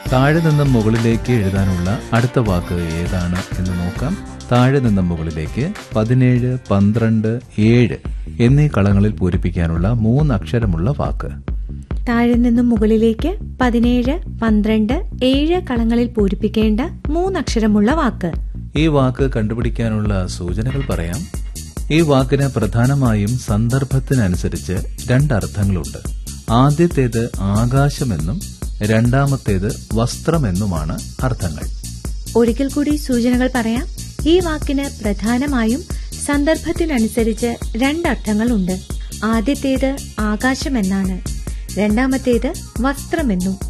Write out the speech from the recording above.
താഴെ നിന്നും മുകളിലേക്ക് എഴുതാനുള്ള അടുത്ത വാക്ക് ഏതാണ് എന്ന് നോക്കാം താഴെ നിന്നും മുകളിലേക്ക് പതിനേഴ് പന്ത്രണ്ട് ഏഴ് എന്നീ കളങ്ങളിൽ പൂരിപ്പിക്കാനുള്ള മൂന്നക്ഷരമുള്ള വാക്ക് താഴെ നിന്നും മുകളിലേക്ക് പതിനേഴ് പന്ത്രണ്ട് ഏഴ് കളങ്ങളിൽ പൂരിപ്പിക്കേണ്ട മൂന്നക്ഷരമുള്ള വാക്ക് ഈ വാക്ക് കണ്ടുപിടിക്കാനുള്ള സൂചനകൾ പറയാം ഈ വാക്കിന് പ്രധാനമായും സന്ദർഭത്തിനനുസരിച്ച് രണ്ടർത്ഥങ്ങളുണ്ട് ആദ്യത്തേത് ആകാശമെന്നും രണ്ടാമത്തേത് വസ്ത്രമെന്നുമാണ് അർത്ഥങ്ങൾ ഒരിക്കൽ കൂടി സൂചനകൾ പറയാം ഈ വാക്കിന് പ്രധാനമായും സന്ദർഭത്തിനനുസരിച്ച് രണ്ടർത്ഥങ്ങളുണ്ട് ആദ്യത്തേത് ആകാശമെന്നാണ് രണ്ടാമത്തേത് വസ്ത്രമെന്നും